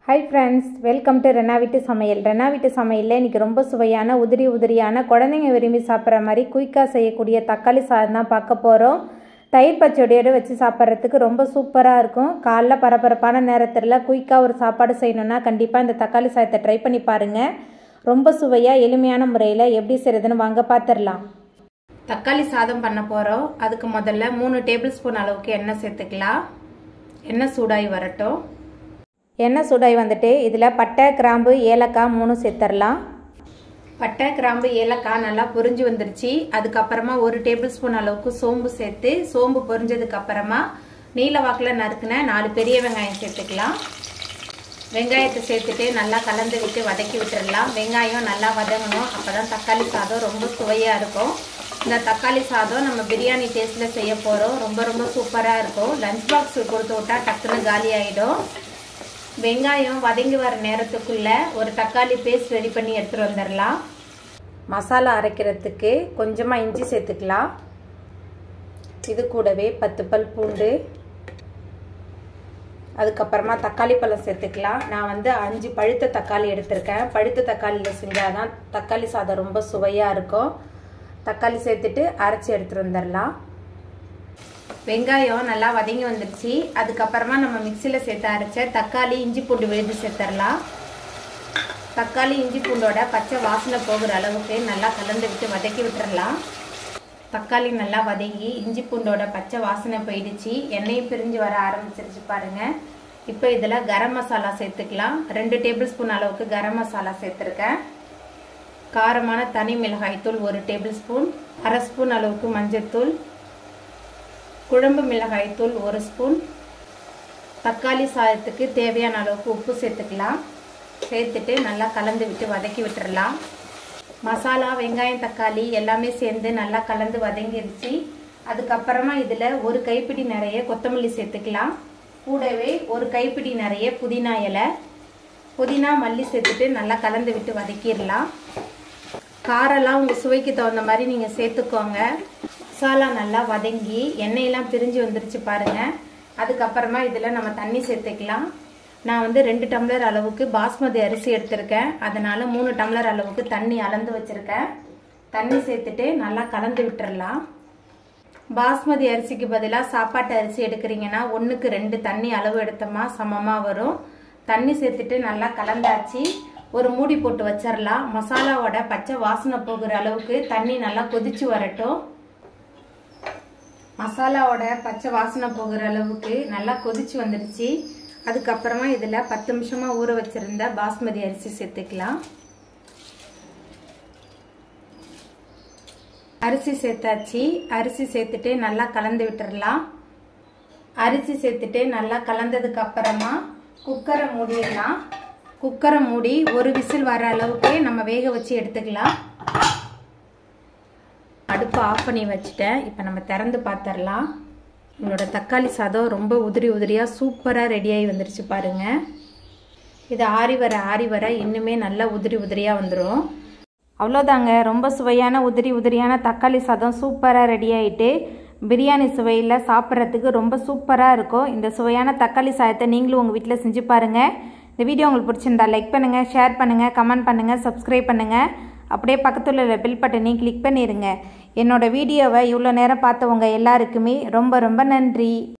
hi friends welcome to Rena வீட்டு சமையல் ரெனா வீட்டு சமையலில் இன்றைக்கி ரொம்ப சுவையான உதிரி உதிரியான குழந்தைங்க விரும்பி சாப்பிட்ற மாதிரி குயிக்காக செய்யக்கூடிய தக்காளி சாதம் தான் பார்க்க போகிறோம் தயிர் பச்சடியோடு வச்சு சாப்பிட்றதுக்கு ரொம்ப சூப்பராக இருக்கும் காலைல பரபரப்பான நேரத்தில் குயிக்காக ஒரு சாப்பாடு செய்யணுன்னா கண்டிப்பாக இந்த தக்காளி சாதத்தை ட்ரை பண்ணி பாருங்கள் ரொம்ப சுவையாக எளிமையான முறையில் எப்படி செய்கிறதுன்னு வாங்க பார்த்துடலாம் தக்காளி சாதம் பண்ண போகிறோம் அதுக்கு முதல்ல மூணு டேபிள் ஸ்பூன் அளவுக்கு எண்ணெய் சேர்த்துக்கலாம் எண்ணெய் சூடாகி வரட்டும் எண்ணெய் சூடாகி வந்துட்டு இதில் பட்டை கிராம்பு ஏலக்காய் மூணு சேர்த்துடலாம் பட்டை கிராம்பு ஏலக்காய் நல்லா பொரிஞ்சு வந்துருச்சு அதுக்கப்புறமா ஒரு டேபிள் ஸ்பூன் அளவுக்கு சோம்பு சேர்த்து சோம்பு பொரிஞ்சதுக்கு அப்புறமா நீல வாக்கில் நறுக்குன நாலு பெரிய வெங்காயம் சேர்த்துக்கலாம் வெங்காயத்தை சேர்த்துட்டு நல்லா கலந்து விட்டு வதக்கி விட்டுடலாம் வெங்காயம் நல்லா வதங்கணும் அப்போ தான் தக்காளி சாதம் ரொம்ப சுவையாக இருக்கும் இந்த தக்காளி சாதம் நம்ம பிரியாணி டேஸ்ட்டில் செய்ய போகிறோம் ரொம்ப ரொம்ப சூப்பராக இருக்கும் லஞ்ச் பாக்ஸ் கொடுத்து விட்டால் டக்குன்னு காலி ஆகிடும் வெங்காயம் வதங்கி வர நேரத்துக்குள்ளே ஒரு தக்காளி பேஸ்ட் ரெடி பண்ணி எடுத்துகிட்டு வந்துடலாம் மசாலா அரைக்கிறதுக்கு கொஞ்சமாக இஞ்சி சேர்த்துக்கலாம் இது கூடவே பத்து பல் பூண்டு அதுக்கப்புறமா தக்காளி பழம் சேர்த்துக்கலாம் நான் வந்து அஞ்சு பழுத்த தக்காளி எடுத்திருக்கேன் பழுத்த தக்காளியில் செஞ்சால் தான் தக்காளி சாதம் ரொம்ப சுவையாக இருக்கும் தக்காளி சேர்த்துட்டு அரைச்சி எடுத்துகிட்டு வந்துடலாம் வெங்காயம் நல்லா வதங்கி வந்துடுச்சு அதுக்கப்புறமா நம்ம மிக்சியில் சேர்த்து அரைச்ச தக்காளி இஞ்சி பூண்டு விழுது சேர்த்துடலாம் தக்காளி இஞ்சி பூண்டோட பச்சை வாசனை போகிற அளவுக்கு நல்லா கலந்து விட்டு வதக்கி விட்டுறலாம் தக்காளி நல்லா வதங்கி இஞ்சி பூண்டோட பச்சை வாசனை போயிடுச்சு எண்ணெய் பிரிஞ்சு வர ஆரம்பிச்சிருச்சு பாருங்க இப்போ இதில் கரம் மசாலா சேர்த்துக்கலாம் ரெண்டு டேபிள் ஸ்பூன் அளவுக்கு கரம் மசாலா சேர்த்துருக்கேன் காரமான தனி மிளகாய் தூள் ஒரு டேபிள் ஸ்பூன் அரை ஸ்பூன் அளவுக்கு மஞ்சள் குழம்பு மிளகாய் தூள் ஒரு ஸ்பூன் தக்காளி சாதத்துக்கு தேவையான அளவுக்கு உப்பு சேர்த்துக்கலாம் சேர்த்துட்டு நல்லா கலந்து விட்டு வதக்கி விட்டுறலாம் மசாலா வெங்காயம் தக்காளி எல்லாமே சேர்ந்து நல்லா கலந்து வதங்கிருச்சு அதுக்கப்புறமா இதில் ஒரு கைப்பிடி நிறைய கொத்தமல்லி சேர்த்துக்கலாம் கூடவே ஒரு கைப்பிடி நிறைய புதினா இலை புதினா மல்லி சேர்த்துட்டு நல்லா கலந்து விட்டு வதக்கிடலாம் காரெல்லாம் உங்கள் சுவைக்கு தகுந்த மாதிரி நீங்கள் சேர்த்துக்கோங்க மசாலா நல்லா வதங்கி எண்ணெயெல்லாம் பிரிஞ்சு வந்துருச்சு பாருங்கள் அதுக்கப்புறமா இதில் நம்ம தண்ணி சேர்த்துக்கலாம் நான் வந்து ரெண்டு டம்ளர் அளவுக்கு பாஸ்மதி அரிசி எடுத்திருக்கேன் அதனால் மூணு டம்ளர் அளவுக்கு தண்ணி அளந்து வச்சுருக்கேன் தண்ணி சேர்த்துட்டு நல்லா கலந்து விட்டுறலாம் பாஸ்மதி அரிசிக்கு பதிலாக சாப்பாட்டு அரிசி எடுக்கிறீங்கன்னா ஒன்றுக்கு ரெண்டு தண்ணி அளவு எடுத்தோமா சமமாக வரும் தண்ணி சேர்த்துட்டு நல்லா கலந்தாச்சு ஒரு மூடி போட்டு வச்சிடலாம் மசாலாவோட பச்சை வாசனை போகிற அளவுக்கு தண்ணி நல்லா கொதிச்சு வரட்டும் மசாலாவோட பச்சை வாசனை போகிற அளவுக்கு நல்லா கொதிச்சு வந்துடுச்சு அதுக்கப்புறமா இதில் பத்து நிமிஷமாக ஊற வச்சுருந்த பாஸ்மதி அரிசி சேர்த்துக்கலாம் அரிசி சேர்த்தாச்சு அரிசி சேர்த்துட்டு நல்லா கலந்து விட்டுறலாம் அரிசி சேர்த்துட்டு நல்லா கலந்ததுக்கு அப்புறமா குக்கரை மூடிடலாம் குக்கரை மூடி ஒரு விசில் வர அளவுக்கு நம்ம வேக வச்சு எடுத்துக்கலாம் அடுப்பு ஆஃப் பண்ணி வச்சுட்டேன் இப்போ நம்ம திறந்து பார்த்துடலாம் உங்களோட தக்காளி சாதம் ரொம்ப உதிரி உதிரியாக சூப்பராக ரெடியாகி வந்துருச்சு பாருங்கள் இது ஆறி வர ஆறி வர இன்னுமே நல்லா உதிரி உதிரியாக வந்துடும் அவ்வளோதாங்க ரொம்ப சுவையான உதிரி உதிரியான தக்காளி சாதம் சூப்பராக ரெடி ஆகிட்டு பிரியாணி சுவையில் சாப்பிட்றதுக்கு ரொம்ப சூப்பராக இருக்கும் இந்த சுவையான தக்காளி சாதத்தை நீங்களும் உங்கள் வீட்டில் செஞ்சு பாருங்கள் இந்த வீடியோ உங்களுக்கு பிடிச்சிருந்தா லைக் பண்ணுங்கள் ஷேர் பண்ணுங்கள் கமெண்ட் பண்ணுங்கள் சப்ஸ்கிரைப் பண்ணுங்கள் அப்படியே பக்கத்தில் உள்ள பில் பட்டனையும் கிளிக் பண்ணிடுங்க என்னோடய வீடியோவை இவ்வளோ நேரம் பார்த்தவங்க எல்லாருக்குமே ரொம்ப ரொம்ப நன்றி